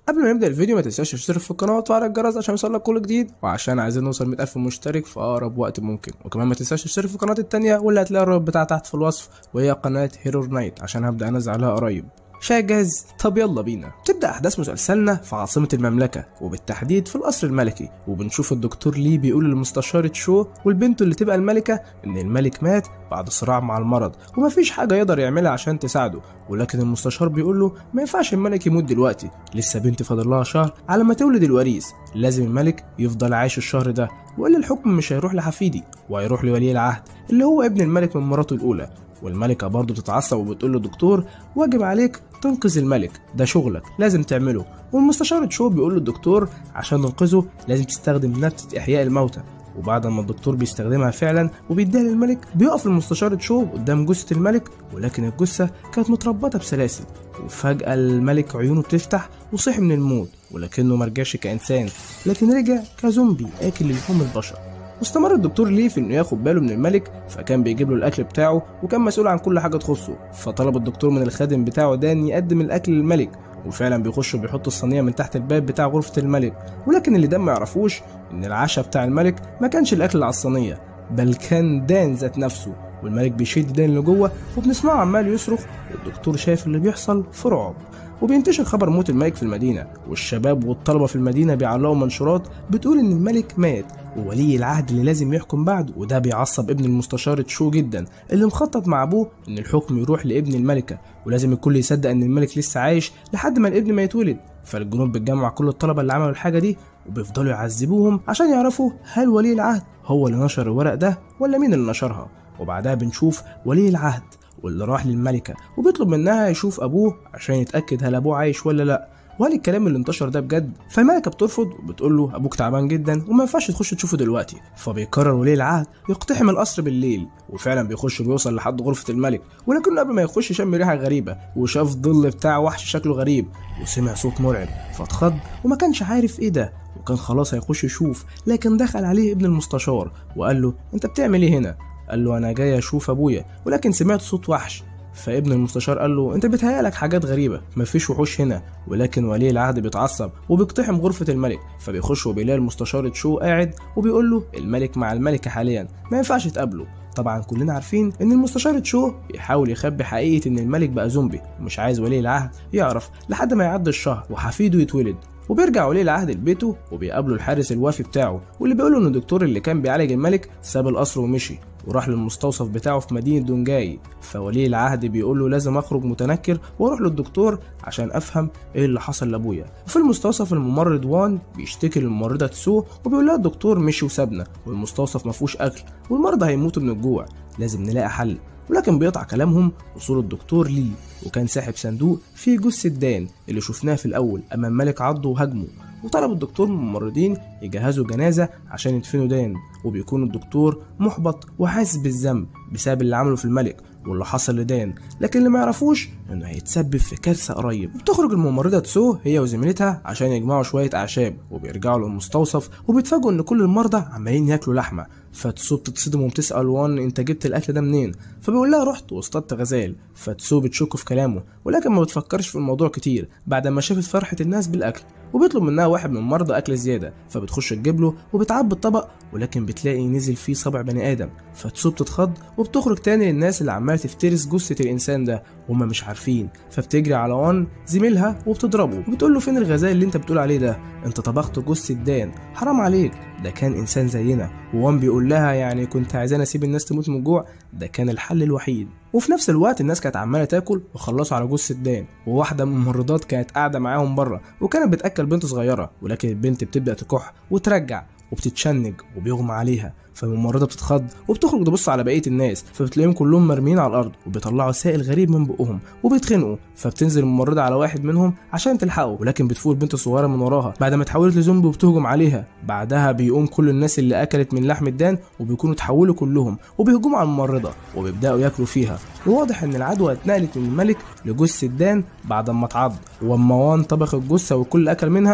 قبل ما نبدا الفيديو ما تنساش تشترك في القناه وتفعل الجرس عشان يوصلك كل جديد وعشان عايزين نوصل 100000 مشترك في اقرب وقت ممكن وكمان ما تنساش تشترك في القناه التانية واللي هتلاقي الرابط بتاعها تحت في الوصف وهي قناه هيرور نايت عشان هبدا انزل عليها قريب شاي جاهز طب يلا بينا تبدا احداث مسلسلنا في عاصمه المملكه وبالتحديد في القصر الملكي وبنشوف الدكتور لي بيقول للمستشار تشو والبنت اللي تبقى الملكه ان الملك مات بعد صراع مع المرض ومفيش حاجه يقدر يعملها عشان تساعده ولكن المستشار بيقول له ما ينفعش الملك يموت دلوقتي لسه بنتي فاضل لها شهر على ما تولد الوريث لازم الملك يفضل عايش الشهر ده والا الحكم مش هيروح لحفيدي وهيروح لولي العهد اللي هو ابن الملك من مراته الاولى والملكة برضه بتتعصب وبتقول للدكتور واجب عليك تنقذ الملك ده شغلك لازم تعمله والمستشار تشو بيقول للدكتور عشان ننقذه لازم تستخدم نبتة إحياء الموتى وبعد ما الدكتور بيستخدمها فعلا وبيديها للملك بيقف المستشار تشو قدام جثة الملك ولكن الجثة كانت متربطة بسلاسل وفجأة الملك عيونه بتفتح وصحي من الموت ولكنه مرجعش كإنسان لكن رجع كزومبي آكل لحوم البشر واستمر الدكتور ليه في انه ياخد باله من الملك فكان بيجيب له الاكل بتاعه وكان مسؤول عن كل حاجه تخصه فطلب الدكتور من الخادم بتاعه دان يقدم الاكل للملك وفعلا بيخش وبيحط الصينيه من تحت الباب بتاع غرفه الملك ولكن اللي دان ما يعرفوش ان العشاء بتاع الملك ما كانش الاكل اللي على الصينيه بل كان دان ذات نفسه والملك بيشد دان لجوه وبنسمعه عمال يصرخ والدكتور شايف اللي بيحصل في رعب وبينتشر خبر موت الملك في المدينة والشباب والطلبة في المدينة بيعلقوا منشورات بتقول إن الملك مات وولي العهد اللي لازم يحكم بعده وده بيعصب ابن المستشار تشو جدا اللي مخطط مع أبوه إن الحكم يروح لابن الملكة ولازم الكل يصدق إن الملك لسه عايش لحد ما الابن ما يتولد فالجنود بتجمع كل الطلبة اللي عملوا الحاجة دي وبيفضلوا يعذبوهم عشان يعرفوا هل ولي العهد هو اللي نشر الورق ده ولا مين اللي نشرها وبعدها بنشوف ولي العهد واللي راح للملكة وبيطلب منها يشوف أبوه عشان يتأكد هل أبوه عايش ولا لأ وهل الكلام اللي انتشر ده بجد فالملكة بترفض وبتقول له أبوك تعبان جدا وما ينفعش تخش تشوفه دلوقتي فبيقرر ولي العهد يقتحم القصر بالليل وفعلا بيخش وبيوصل لحد غرفة الملك ولكنه قبل ما يخش شم ريحة غريبة وشاف ظل بتاع وحش شكله غريب وسمع صوت مرعب فاتخض وما كانش عارف ايه ده وكان خلاص هيخش يشوف لكن دخل عليه ابن المستشار وقال له انت بتعمل ايه هنا قال له انا جاي اشوف ابويا ولكن سمعت صوت وحش فابن المستشار قال له انت بتهيألك حاجات غريبه مفيش وحوش هنا ولكن ولي العهد بيتعصب وبيقتحم غرفه الملك فبيخش وبيلاقي المستشار تشو قاعد وبيقول له الملك مع الملكه حاليا ما ينفعش تقابله طبعا كلنا عارفين ان المستشار تشو بيحاول يخبي حقيقه ان الملك بقى زومبي ومش عايز ولي العهد يعرف لحد ما يعدي الشهر وحفيده يتولد وبيرجع ولي العهد لبيته وبيقابله الحارس الوافي بتاعه واللي بيقوله ان الدكتور اللي كان بيعالج الملك ساب القصر ومشي وراح للمستوصف بتاعه في مدينة دونجاي فولي العهد بيقول له لازم اخرج متنكر واروح للدكتور عشان افهم ايه اللي حصل لابويا وفي المستوصف الممرض وان بيشتكي للممرضة تسو وبيقول لها الدكتور مشي وسابنا والمستوصف مفهوش اكل والمرضى هيموتوا من الجوع لازم نلاقي حل ولكن بيقطع كلامهم وصول الدكتور لي وكان ساحب صندوق فيه جثة دان اللي شفناه في الأول أما الملك عضه وهاجمه وطلب الدكتور من الممرضين يجهزوا جنازة عشان يدفنوا دان وبيكون الدكتور محبط وحاسس بالذنب بسبب اللي عمله في الملك واللي حصل لدان لكن اللي ما يعرفوش انه هيتسبب في كارثه قريب بتخرج الممرضه تسو هي وزميلتها عشان يجمعوا شويه اعشاب وبيرجعوا للمستوصف وبيتفاجئوا ان كل المرضى عمالين ياكلوا لحمه فتسو بتتصدم وبتسال وان انت جبت الاكل ده منين فبيقول لها رحت واصطدت غزال فتسو بتشك في كلامه ولكن ما بتفكرش في الموضوع كتير بعد ما شافت فرحه الناس بالاكل وبيطلب منها واحد من المرضى اكل زياده فبتخش تجيب له وبتعبي الطبق ولكن بتلاقي نزل فيه صبع بني ادم فتسو بتتخض وبتخرج تاني للناس اللي عماله تفترس جثه الانسان ده وهم مش عارفين فبتجري على وان زميلها وبتضربه وبتقول له فين الغزال اللي انت بتقول عليه ده انت طبخت جثه دان حرام عليك ده كان انسان زينا ووان بيقول لها يعني كنت عايزاني اسيب الناس تموت من الجوع ده كان الحل الوحيد وفي نفس الوقت الناس كانت عماله تاكل وخلصوا على جثه دان وواحده من الممرضات كانت قاعده معاهم بره وكانت بتاكل بنت صغيره ولكن البنت بتبدا تكح وترجع وبتتشنج وبيغمى عليها فالممرضه بتتخض وبتخرج تبص على بقيه الناس فبتلاقيهم كلهم مرميين على الارض وبيطلعوا سائل غريب من بقهم وبيتخنقوا فبتنزل الممرضه على واحد منهم عشان تلحقه ولكن بتفوق البنت الصغيره من وراها بعد ما اتحولت لزومبي وبتهجم عليها بعدها بيقوم كل الناس اللي اكلت من لحم الدان وبيكونوا اتحولوا كلهم وبيهجموا على الممرضه وبيبداوا ياكلوا فيها وواضح ان العدوى اتنقلت من الملك لجثه دان بعد ما اتعض واما وان طبخ الجثه والكل اكل منها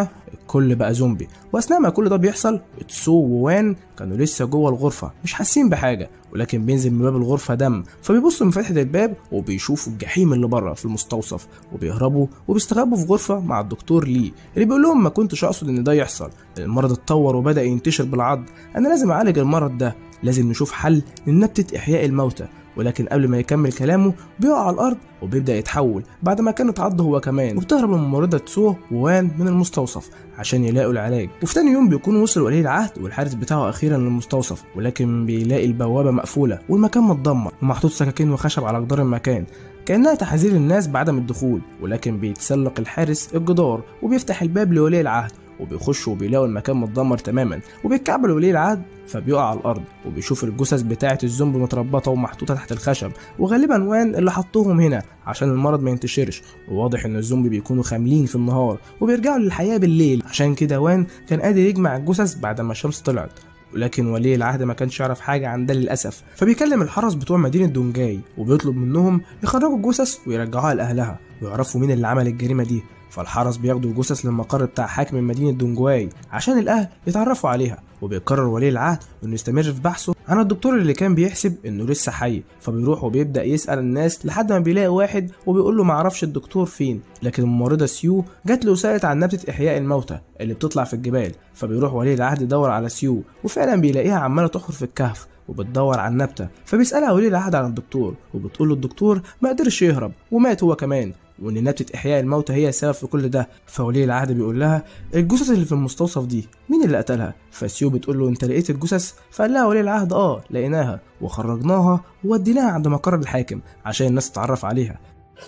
الكل بقى زومبي واثناء ما كل ده بيحصل تسو ووان كانوا لسه جوه الغرفه مش حاسين بحاجه ولكن بينزل من باب الغرفه دم فبيبصوا من فتحه الباب وبيشوفوا الجحيم اللي بره في المستوصف وبيهربوا وبيستخبوا في غرفه مع الدكتور لي اللي بيقول لهم ما كنتش اقصد ان ده يحصل المرض اتطور وبدا ينتشر بالعض انا لازم اعالج المرض ده لازم نشوف حل لنبته احياء الموتى ولكن قبل ما يكمل كلامه بيقع على الارض وبيبدا يتحول بعد ما كان اتعض هو كمان وبتهرب الممرضه تسو ووان من المستوصف عشان يلاقوا العلاج وفي تاني يوم بيكون وصل ولي العهد والحارس بتاعه اخيرا للمستوصف ولكن بيلاقي البوابه مقفوله والمكان متدمر ومحطوط سكاكين وخشب على جدار المكان كأنها تحذير للناس بعدم الدخول ولكن بيتسلق الحارس الجدار وبيفتح الباب لولي العهد وبيخشوا وبيلاقوا المكان متدمر تماما وبيتكعبل ولي العهد فبيقع على الارض وبيشوف الجثث بتاعه الزومبي متربطه ومحطوطه تحت الخشب وغالبا وان اللي حطوهم هنا عشان المرض ما ينتشرش وواضح ان الزومبي بيكونوا خاملين في النهار وبيرجعوا للحياه بالليل عشان كده وان كان قادر يجمع الجثث بعد ما الشمس طلعت ولكن ولي العهد ما كانش يعرف حاجة عن ده للأسف فبيكلم الحرس بتوع مدينة دونجاي وبيطلب منهم يخرجوا الجثث ويرجعوها لأهلها ويعرفوا مين اللي عمل الجريمة دي فالحرس بياخدوا الجثث للمقر بتاع حاكم مدينة دونجواي عشان الأهل يتعرفوا عليها وبيقرر ولي العهد انه يستمر في بحثه عن الدكتور اللي كان بيحسب انه لسه حي فبيروح وبيبدا يسال الناس لحد ما بيلاقي واحد وبيقول له معرفش الدكتور فين لكن الممرضه سيو جات له وسالت عن نبته احياء الموتى اللي بتطلع في الجبال فبيروح ولي العهد يدور على سيو وفعلا بيلاقيها عماله تحفر في الكهف وبتدور عن نبته فبيسالها ولي العهد عن الدكتور وبتقول له الدكتور ما قدرش يهرب ومات هو كمان وان نبته احياء الموتى هي السبب في كل ده فولي العهد بيقول لها الجثث اللي في المستوصف دي مين اللي قتلها فسيو بتقول له انت لقيت الجثث فقال لها ولي العهد اه لقيناها وخرجناها ووديناها عند مقر الحاكم عشان الناس تتعرف عليها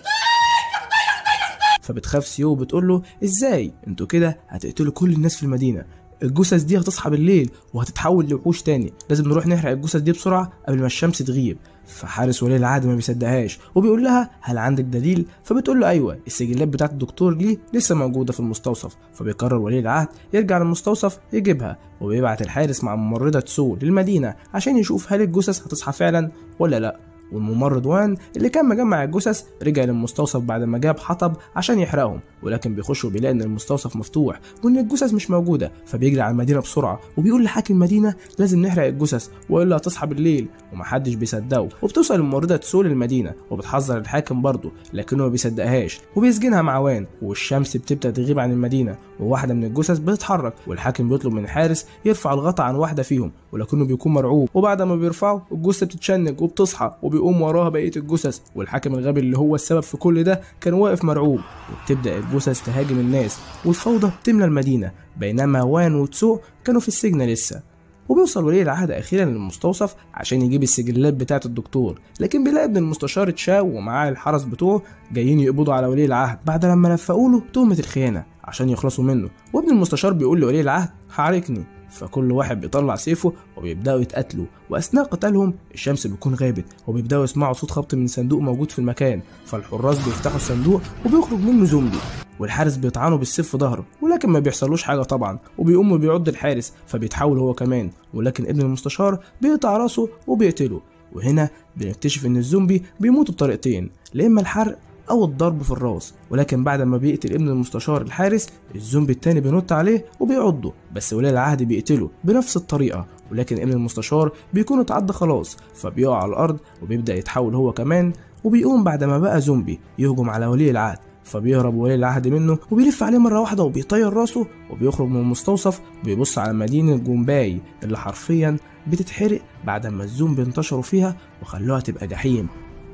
فبتخاف سيو وبتقول له ازاي انتوا كده هتقتلوا كل الناس في المدينه الجثث دي هتصحى بالليل وهتتحول لوحوش تاني لازم نروح نحرق الجثث دي بسرعه قبل ما الشمس تغيب فحارس ولي العهد ما بيصدقهاش وبيقول لها هل عندك دليل فبتقول له ايوه السجلات بتاعت الدكتور ليه لسه موجوده في المستوصف فبيقرر ولي العهد يرجع للمستوصف يجيبها وبيبعت الحارس مع ممرضه سو للمدينه عشان يشوف هل الجثث هتصحى فعلا ولا لا والممرض وان اللي كان مجمع الجثث رجع للمستوصف بعد ما جاب حطب عشان يحرقهم ولكن بيخش وبيلاقي ان المستوصف مفتوح وان الجثث مش موجوده فبيجري على المدينه بسرعه وبيقول لحاكم المدينه لازم نحرق الجثث والا هتصحى بالليل ومحدش بيصدقه وبتوصل الممرضه تسول المدينه وبتحذر الحاكم برضه لكنه ما بيصدقهاش وبيسجنها مع وان والشمس بتبدا تغيب عن المدينه وواحده من الجثث بتتحرك والحاكم بيطلب من الحارس يرفع الغطا عن واحده فيهم ولكنه بيكون مرعوب وبعد ما بيرفعه الجثه بتتشنج وبتصحى وبيقوم وراها بقيه الجثث والحاكم الغبي اللي هو السبب في كل ده كان واقف مرعوب وبتبدا الجثث تهاجم الناس والفوضى بتملى المدينه بينما وان وتسو كانوا في السجن لسه وبيوصل ولي العهد اخيرا للمستوصف عشان يجيب السجلات بتاعه الدكتور لكن بيلاقي ابن المستشار تشاو ومعاه الحرس بتوعه جايين يقبضوا على ولي العهد بعد لما لفقوا له تهمه الخيانه عشان يخلصوا منه وابن المستشار بيقول لولي العهد حاركني فكل واحد بيطلع سيفه وبيبداوا يتقاتلوا واثناء قتالهم الشمس بتكون غابت وبيبداوا يسمعوا صوت خبط من صندوق موجود في المكان فالحراس بيفتحوا الصندوق وبيخرج منه زومبي والحارس بيطعنه بالسيف في ظهره ولكن ما بيحصلوش حاجه طبعا وبيقوم وبيعض الحارس فبيتحول هو كمان ولكن ابن المستشار بيقطع راسه وبيقتله وهنا بنكتشف ان الزومبي بيموتوا بطريقتين لا اما الحرق او الضرب في الراس ولكن بعد ما بيقتل ابن المستشار الحارس الزومبي التاني بينط عليه وبيعضه بس ولي العهد بيقتله بنفس الطريقه ولكن ابن المستشار بيكون اتعض خلاص فبيقع على الارض وبيبدا يتحول هو كمان وبيقوم بعد ما بقى زومبي يهجم على ولي العهد فبيهرب ولي العهد منه وبيلف عليه مرة واحدة وبيطير راسه وبيخرج من المستوصف وبيبص على مدينة جومباي اللي حرفيا بتتحرق بعد ما الزومبي انتشروا فيها وخلوها تبقى جحيم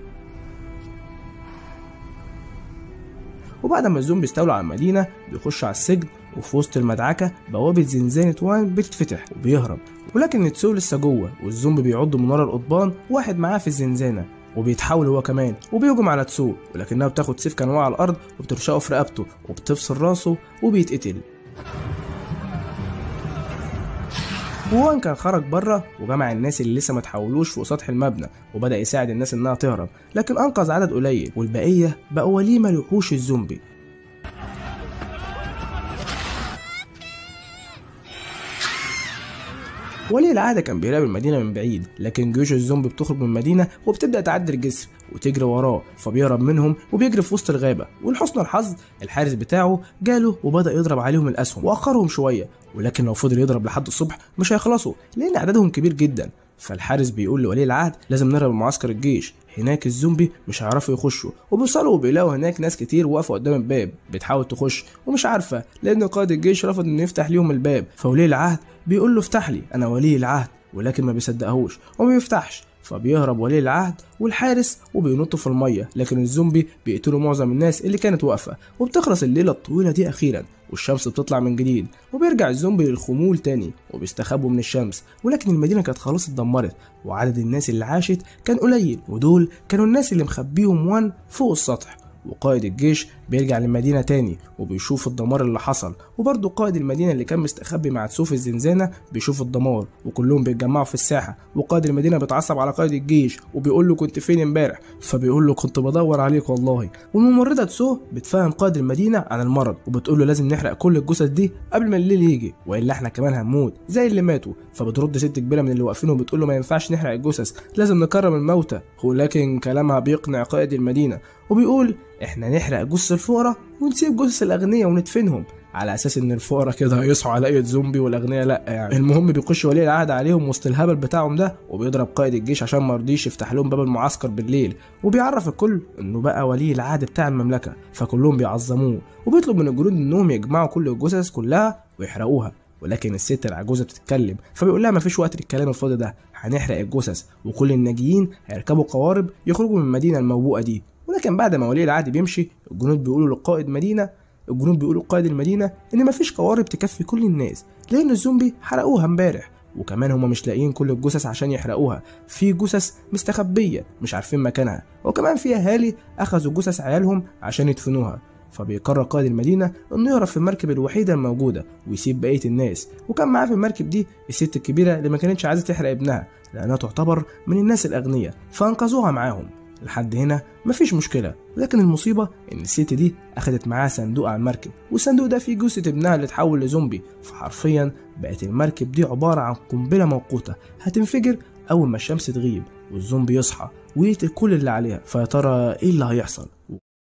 وبعد ما الزومبي استولوا على المدينة بيخش على السجن وفي وسط المدعكة بوابة زنزانة وان بتتفتح وبيهرب ولكن نتسو لسه جوه والزومبي بيعض من ورا القضبان واحد معاه في الزنزانة وبيتحول هو كمان وبيهجم على تسو ولكنها بتاخد سيف كان واقع على الارض وبترشقه في رقبته وبتفصل راسه وبيتقتل وان كان خرج بره وجمع الناس اللي لسه ما تحولوش فوق سطح المبنى وبدا يساعد الناس انها تهرب لكن انقذ عدد قليل والبقيه بقوا وليمه لوحوش الزومبي ولي العهد كان بيراقب المدينة من بعيد لكن جيوش الزومبي بتخرج من المدينة وبتبدأ تعدي الجسر وتجري وراه فبيهرب منهم وبيجري في وسط الغابة ولحسن الحظ الحارس بتاعه جاله وبدأ يضرب عليهم الأسهم وأخرهم شوية ولكن لو فضل يضرب لحد الصبح مش هيخلصوا لأن عددهم كبير جدا فالحارس بيقول لولي العهد لازم نهرب من معسكر الجيش هناك الزومبي مش هيعرفوا يخشوا وبيوصلوا وبيلاقوا هناك ناس كتير واقفه قدام الباب بتحاول تخش ومش عارفه لان قائد الجيش رفض انه يفتح ليهم الباب فولي العهد بيقول له افتح لي انا ولي العهد ولكن ما بيصدقهوش وما بيفتحش فبيهرب ولي العهد والحارس وبينطوا في الميه لكن الزومبي بيقتلوا معظم الناس اللي كانت واقفه وبتخلص الليله الطويله دي اخيرا والشمس بتطلع من جديد وبيرجع الزومبي للخمول تاني وبيستخبوا من الشمس ولكن المدينه كانت خلاص اتدمرت وعدد الناس اللي عاشت كان قليل ودول كانوا الناس اللي مخبيهم وان فوق السطح وقائد الجيش بيرجع للمدينة تاني وبيشوف الدمار اللي حصل وبرضه قائد المدينة اللي كان مستخبي مع تسوف الزنزانة بيشوف الدمار وكلهم بيتجمعوا في الساحة وقائد المدينة بيتعصب على قائد الجيش وبيقول له كنت فين امبارح فبيقول له كنت بدور عليك والله والممرضة تسو بتفهم قائد المدينة عن المرض وبتقول له لازم نحرق كل الجثث دي قبل ما الليل يجي والا احنا كمان هنموت زي اللي ماتوا فبترد ست كبيرة من اللي واقفين وبتقول له ما ينفعش نحرق الجثث لازم نكرم الموتى ولكن كلامها بيقنع قائد المدينة وبيقول احنا نحرق جثث الفقراء ونسيب جثث الاغنياء وندفنهم على اساس ان الفقراء كده هيصحوا على اي زومبي والاغنياء لا يعني المهم بيخش ولي العهد عليهم وسط الهبل بتاعهم ده وبيضرب قائد الجيش عشان ما رضيش يفتح لهم باب المعسكر بالليل وبيعرف الكل انه بقى ولي العهد بتاع المملكه فكلهم بيعظموه وبيطلب من الجنود انهم يجمعوا كل الجثث كلها ويحرقوها ولكن الست العجوزه بتتكلم فبيقول لها مفيش وقت للكلام الفاضي ده هنحرق الجثث وكل الناجيين هيركبوا قوارب يخرجوا من المدينه الموبوءه دي ولكن بعد ما ولي العهد بيمشي الجنود بيقولوا لقائد مدينه الجنود بيقولوا لقائد المدينه ان مفيش قوارب تكفي كل الناس لان الزومبي حرقوها امبارح وكمان هما مش لاقيين كل الجثث عشان يحرقوها في جثث مستخبيه مش عارفين مكانها وكمان في اهالي اخذوا جثث عيالهم عشان يدفنوها فبيقرر قائد المدينة إنه يهرب في المركب الوحيدة الموجودة ويسيب بقية الناس وكان معاه في المركب دي الست الكبيرة اللي ما كانتش عايزة تحرق ابنها لأنها تعتبر من الناس الأغنياء فأنقذوها معاهم لحد هنا مفيش مشكلة لكن المصيبة إن الست دي أخدت معاها صندوق على المركب والصندوق ده فيه جثة ابنها اللي اتحول لزومبي فحرفيا بقت المركب دي عبارة عن قنبلة موقوتة هتنفجر أول ما الشمس تغيب والزومبي يصحى ويقتل كل اللي عليها فيا ترى إيه اللي هيحصل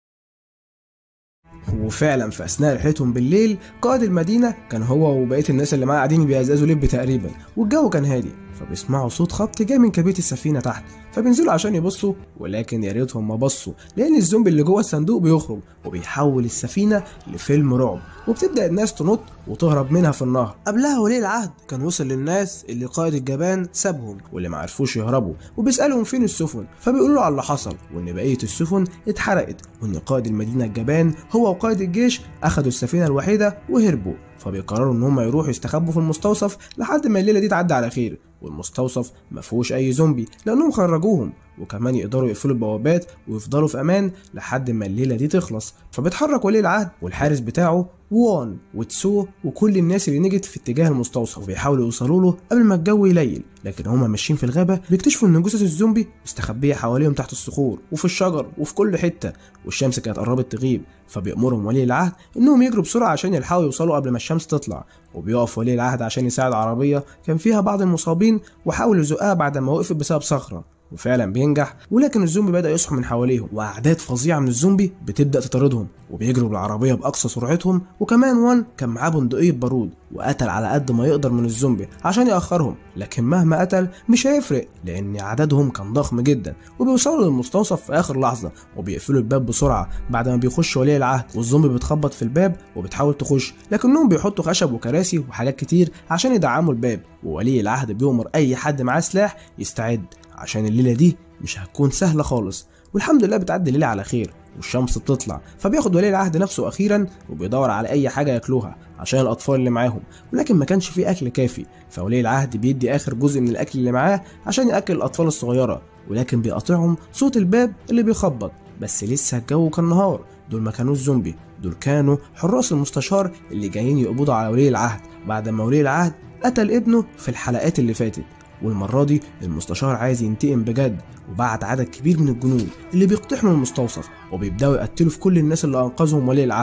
وفعلا في اثناء رحلتهم بالليل قائد المدينه كان هو وبقيه الناس اللي معاه قاعدين بيزازوا لب تقريبا والجو كان هادي فبيسمعوا صوت خبط جاي من كبيت السفينه تحت فبينزلوا عشان يبصوا ولكن يا ريتهم ما بصوا لان الزومبي اللي جوه الصندوق بيخرج وبيحول السفينه لفيلم رعب وبتبدا الناس تنط وتهرب منها في النهر قبلها ولي العهد كان وصل للناس اللي قائد الجبان سابهم واللي ما عرفوش يهربوا وبيسالهم فين السفن فبيقولوا له على اللي حصل وان بقيه السفن اتحرقت وان قائد المدينه الجبان هو وقائد الجيش اخدوا السفينه الوحيده وهربوا فبيقرروا ان هم يروحوا يستخبوا في المستوصف لحد ما الليله دي تعدي على خير والمستوصف ما فيهوش اي زومبي لانهم خرجوهم وكمان يقدروا يقفلوا البوابات ويفضلوا في امان لحد ما الليله دي تخلص فبيتحرك ولي العهد والحارس بتاعه وان وتسو وكل الناس اللي نجت في اتجاه المستوصف وبيحاولوا يوصلوا له قبل ما الجو يليل لكن هما ماشيين في الغابه بيكتشفوا ان جثث الزومبي مستخبيه حواليهم تحت الصخور وفي الشجر وفي كل حته والشمس كانت قربت تغيب فبيأمرهم ولي العهد انهم يجروا بسرعه عشان يلحقوا يوصلوا قبل ما الشمس تطلع وبيقف ولي العهد عشان يساعد عربيه كان فيها بعض المصابين وحاول يزقها بعد ما وقفت بسبب صخره وفعلا بينجح ولكن الزومبي بدأ يصحوا من حواليهم وأعداد فظيعة من الزومبي بتبدأ تطاردهم وبيجروا بالعربية بأقصى سرعتهم وكمان وان كان معاه بندقية بارود وقتل على قد ما يقدر من الزومبي عشان يأخرهم لكن مهما قتل مش هيفرق لأن عددهم كان ضخم جدا وبيوصلوا للمستوصف في آخر لحظة وبيقفلوا الباب بسرعة بعد ما بيخش ولي العهد والزومبي بتخبط في الباب وبتحاول تخش لكنهم بيحطوا خشب وكراسي وحاجات كتير عشان يدعموا الباب وولي العهد بيؤمر أي حد معاه سلاح يستعد عشان الليله دي مش هتكون سهله خالص والحمد لله بتعدي الليله على خير والشمس بتطلع فبياخد ولي العهد نفسه اخيرا وبيدور على اي حاجه ياكلوها عشان الاطفال اللي معاهم ولكن ما كانش فيه اكل كافي فولي العهد بيدي اخر جزء من الاكل اللي معاه عشان ياكل الاطفال الصغيره ولكن بيقاطعهم صوت الباب اللي بيخبط بس لسه الجو كان نهار دول ما كانوش زومبي دول كانوا حراس المستشار اللي جايين يقبضوا على ولي العهد بعد ما ولي العهد قتل ابنه في الحلقات اللي فاتت والمرة دي المستشار عايز ينتقم بجد وبعت عدد كبير من الجنود اللي بيقتحموا المستوصف وبيبدأوا يقتلوا في كل الناس اللي أنقذهم ولي العهد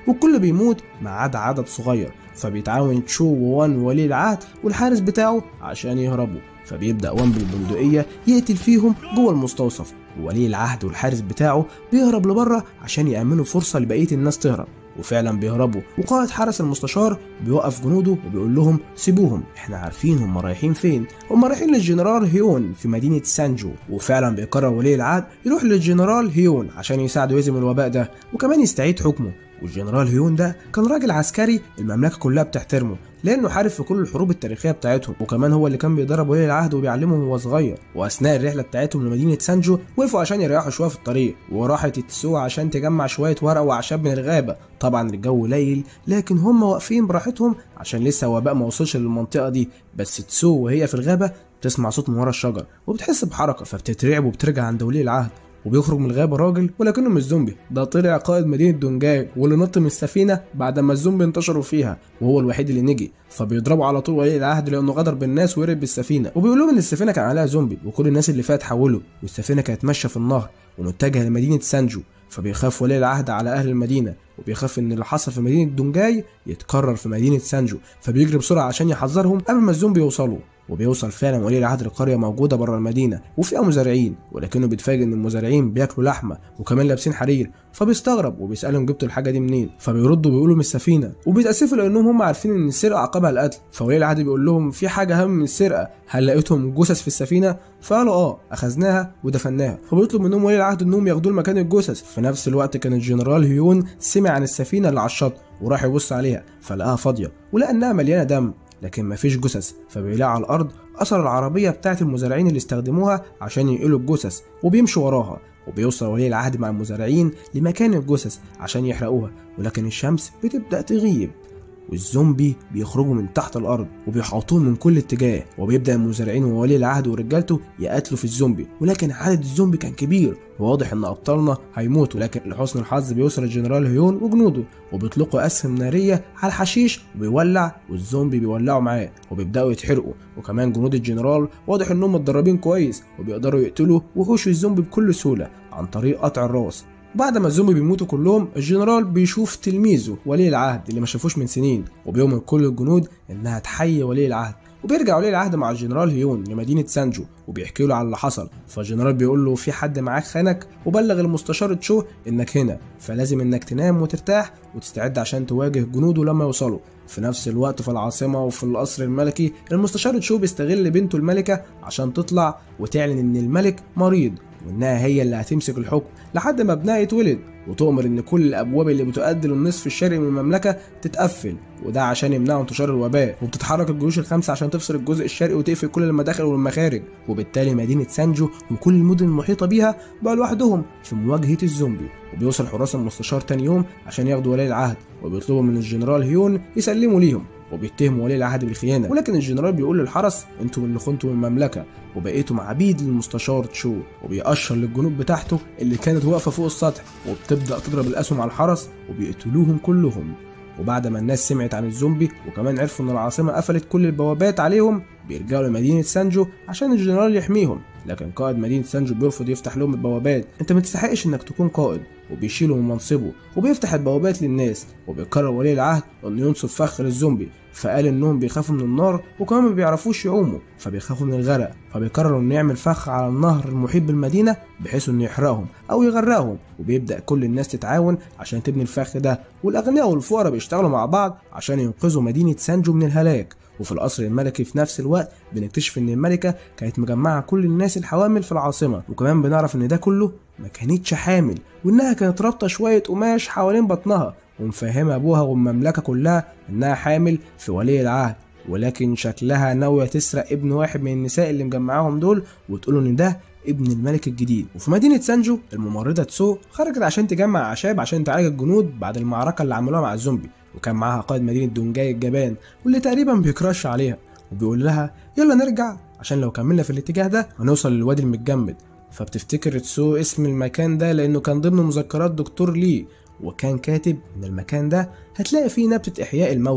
والكل بيموت ما عدا عدد صغير فبيتعاون تشو ووان وولي العهد والحارس بتاعه عشان يهربوا فبيبدأ وان بالبندقية يقتل فيهم جوه المستوصف وولي العهد والحارس بتاعه بيهرب لبره عشان يأمنوا فرصة لبقية الناس تهرب وفعلا بيهربوا وقائد حرس المستشار بيوقف جنوده وبيقول لهم سيبوهم احنا عارفين هم رايحين فين هم رايحين للجنرال هيون في مدينة سانجو وفعلا بيقرر ولي العهد يروح للجنرال هيون عشان يساعده يهزم الوباء ده وكمان يستعيد حكمه والجنرال هيون ده كان راجل عسكري المملكة كلها بتحترمه لانه حارب في كل الحروب التاريخيه بتاعتهم وكمان هو اللي كان بيدرب ولي العهد وبيعلمهم وهو صغير واثناء الرحله بتاعتهم لمدينه سانجو وقفوا عشان يريحوا شويه في الطريق وراحت تسوع عشان تجمع شويه ورق واعشاب من الغابه طبعا الجو ليل لكن هم واقفين براحتهم عشان لسه وباء ما وصلش للمنطقه دي بس تسو وهي في الغابه بتسمع صوت من ورا الشجر وبتحس بحركه فبتترعب وبترجع عند ولي العهد وبيخرج من الغابة راجل ولكنه مش زومبي ده طلع قائد مدينة دونجاي واللي نط من السفينة بعد ما الزومبي انتشروا فيها وهو الوحيد اللي نجي فبيضربوا على طول ولي العهد لانه غدر بالناس وهرب بالسفينة وبيقول لهم ان السفينة كان عليها زومبي وكل الناس اللي فيها اتحولوا والسفينة كانت ماشية في النهر ومتجهة لمدينة سانجو فبيخاف ولي العهد على اهل المدينة وبيخاف ان اللي حصل في مدينة دونجاي يتكرر في مدينة سانجو فبيجري بسرعة عشان يحذرهم قبل ما الزومبي يوصلوا وبيوصل فعلا ولي العهد لقرية موجودة بره المدينة وفيها مزارعين ولكنه بيتفاجئ ان المزارعين بياكلوا لحمة وكمان لابسين حرير فبيستغرب وبيسألهم جبتوا الحاجة دي منين فبيردوا بيقولوا من السفينة وبيتأسفوا لانهم هم عارفين ان السرقة عقبها القتل فولي العهد بيقول لهم في حاجة أهم من السرقة هل لقيتهم جثث في السفينة فقالوا اه اخذناها ودفناها فبيطلب منهم ولي العهد انهم ياخدوه مكان الجثث في نفس الوقت كان الجنرال هيون سمع عن السفينة اللي على الشط وراح يبص عليها فلقاها فاضية ولقى انها مليانة دم لكن مفيش جثث فبيلاقي على الارض اثر العربيه بتاعه المزارعين اللي استخدموها عشان ينقلوا الجثث وبيمشوا وراها وبيوصل ولي العهد مع المزارعين لمكان الجثث عشان يحرقوها ولكن الشمس بتبدا تغيب والزومبي بيخرجوا من تحت الارض وبيحاطوهم من كل اتجاه وبيبدا المزارعين وولي العهد ورجالته يقاتلوا في الزومبي ولكن عدد الزومبي كان كبير وواضح ان ابطالنا هيموتوا لكن لحسن الحظ بيوصل الجنرال هيون وجنوده وبيطلقوا اسهم ناريه على الحشيش وبيولع والزومبي بيولعوا معاه وبيبداوا يتحرقوا وكمان جنود الجنرال واضح انهم متدربين كويس وبيقدروا يقتلوا وحوش الزومبي بكل سهوله عن طريق قطع الراس بعد ما الزومبي بيموتوا كلهم الجنرال بيشوف تلميذه ولي العهد اللي ما شافوش من سنين وبيؤمر كل الجنود انها تحيي ولي العهد وبيرجع ولي العهد مع الجنرال هيون لمدينة سانجو وبيحكي له على اللي حصل فالجنرال بيقول له في حد معاك خانك وبلغ المستشار تشو انك هنا فلازم انك تنام وترتاح وتستعد عشان تواجه جنوده لما يوصلوا في نفس الوقت في العاصمة وفي القصر الملكي المستشار تشو بيستغل بنته الملكة عشان تطلع وتعلن ان الملك مريض وانها هي اللي هتمسك الحكم لحد ما ابنها يتولد وتؤمر ان كل الابواب اللي بتؤدي للنصف الشرقي من المملكه تتقفل وده عشان يمنعوا انتشار الوباء وبتتحرك الجيوش الخمسه عشان تفصل الجزء الشرقي وتقفل كل المداخل والمخارج وبالتالي مدينه سانجو وكل المدن المحيطه بيها بقى لوحدهم في مواجهه الزومبي وبيوصل حراس المستشار تاني يوم عشان ياخدوا ولي العهد وبيطلبوا من الجنرال هيون يسلموا ليهم وبيتهموا ولي العهد بالخيانة ولكن الجنرال بيقول للحرس انتوا اللي خنتوا المملكة وبقيتم عبيد للمستشار تشو وبيأشر للجنود بتاعته اللي كانت واقفة فوق السطح وبتبدأ تضرب الأسهم على الحرس وبيقتلوهم كلهم وبعد ما الناس سمعت عن الزومبي وكمان عرفوا ان العاصمة قفلت كل البوابات عليهم بيرجعوا لمدينة سانجو عشان الجنرال يحميهم لكن قائد مدينة سانجو بيرفض يفتح لهم البوابات انت ما تستحقش انك تكون قائد وبيشيله من منصبه وبيفتح البوابات للناس وبيقرر ولي العهد انه ينصب فخ للزومبي فقال انهم بيخافوا من النار وكمان ما بيعرفوش يعوموا فبيخافوا من الغرق فبيقرر انه يعمل فخ على النهر المحيط بالمدينه بحيث انه يحرقهم او يغرقهم وبيبدا كل الناس تتعاون عشان تبني الفخ ده والاغنياء والفقراء بيشتغلوا مع بعض عشان ينقذوا مدينه سانجو من الهلاك وفي القصر الملكي في نفس الوقت بنكتشف ان الملكه كانت مجمعه كل الناس الحوامل في العاصمه وكمان بنعرف ان ده كله ما كانتش حامل وانها كانت رابطه شويه قماش حوالين بطنها ومفهمه ابوها والمملكه كلها انها حامل في ولي العهد ولكن شكلها ناويه تسرق ابن واحد من النساء اللي مجمعاهم دول وتقول ان ده ابن الملك الجديد وفي مدينة سانجو الممرضة تسو خرجت عشان تجمع أعشاب عشان تعالج الجنود بعد المعركة اللي عملوها مع الزومبي وكان معاها قائد مدينة دونجاي الجبان واللي تقريبا بيكراش عليها وبيقول لها يلا نرجع عشان لو كملنا في الاتجاه ده هنوصل للوادي المتجمد فبتفتكر تسو اسم المكان ده لأنه كان ضمن مذكرات دكتور لي وكان كاتب إن المكان ده هتلاقي فيه نبتة إحياء الموتى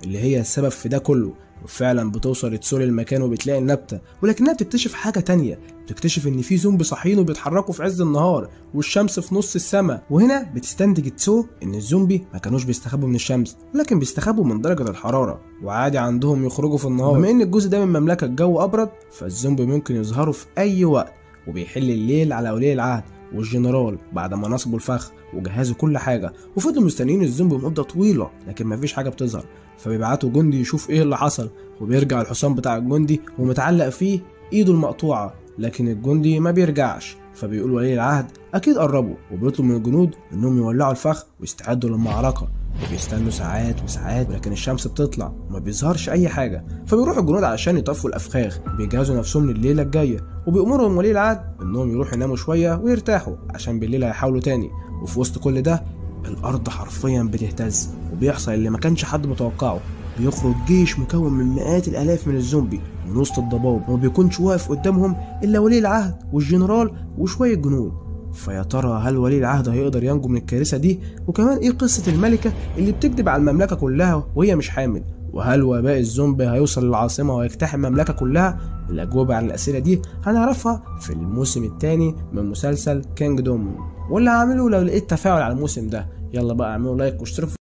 اللي هي السبب في ده كله وفعلا بتوصل تسول المكان وبتلاقي النبتة ولكنها بتكتشف حاجة تانية بتكتشف ان في زومبي صاحيين وبيتحركوا في عز النهار والشمس في نص السماء وهنا بتستنتج تسو ان الزومبي ما كانوش بيستخبوا من الشمس ولكن بيستخبوا من درجة الحرارة وعادي عندهم يخرجوا في النهار بما ان الجزء ده من مملكة الجو ابرد فالزومبي ممكن يظهروا في اي وقت وبيحل الليل على ولي العهد والجنرال بعد ما نصبوا الفخ وجهزوا كل حاجه وفضلوا مستنيين الزومبي مده طويله لكن مفيش حاجه بتظهر فبيبعتوا جندي يشوف ايه اللي حصل وبيرجع الحصان بتاع الجندي ومتعلق فيه ايده المقطوعه لكن الجندي ما بيرجعش فبيقول ولي العهد اكيد قربوا وبيطلب من الجنود انهم يولعوا الفخ ويستعدوا للمعركه وبيستنوا ساعات وساعات ولكن الشمس بتطلع وما بيظهرش اي حاجه فبيروحوا الجنود علشان يطفوا الافخاخ بيجهزوا نفسهم لليله الجايه وبيأمرهم ولي العهد انهم يروحوا يناموا شويه ويرتاحوا عشان بالليل هيحاولوا تاني وفي وسط كل ده الارض حرفيا بتهتز وبيحصل اللي ما كانش حد متوقعه بيخرج جيش مكون من مئات الالاف من الزومبي من وسط الضباب وما بيكونش واقف قدامهم الا ولي العهد والجنرال وشويه جنود فيا ترى هل ولي العهد هيقدر ينجو من الكارثه دي وكمان ايه قصه الملكه اللي بتكذب على المملكه كلها وهي مش حامل وهل وباء الزومبي هيوصل للعاصمة ويجتاح المملكة كلها؟ الأجوبة عن الأسئلة دي هنعرفها في الموسم الثاني من مسلسل كينجدوم واللي هعمله لو لقيت تفاعل على الموسم ده يلا بقى اعملوا لايك واشتركوا